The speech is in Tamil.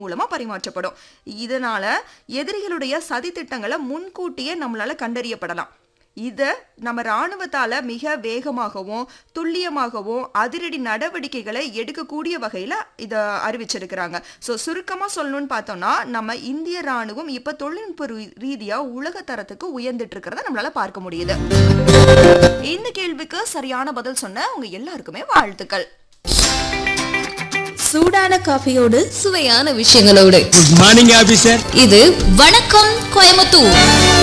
மூலமா பரிமாற்றப்படும் இதனால எதிரிகளுடைய சதி திட்டங்களை முன்கூட்டியே நம்மளால கண்டறியப்படலாம் இத நம்ம ராணுவத்தால மிக வேகமாகவும் துல்லியமாகவும் அதிரடி நடவடிக்கைகளை எடுக்கக்கூடிய வகையில இத அறிவிச்சிருக்கிறாங்க ஸோ சுருக்கமா சொல்லணும்னு பார்த்தோம்னா நம்ம இந்திய ராணுவம் இப்ப தொழில்நுட்ப ரீ- ரீதியா உலக தரத்துக்கு உயர்ந்துட்டு இருக்கிறத நம்மளால பார்க்க முடியுது இந்த கேள்விக்கு சரியான பதில் சொன்ன உங்க எல்லாருக்குமே வாழ்த்துக்கள் சூடான காஃபியோடு சுவையான விஷயங்களோடு குட் மார்னிங் ஆபீசர் இது வணக்கம் கோயம்புத்தூர்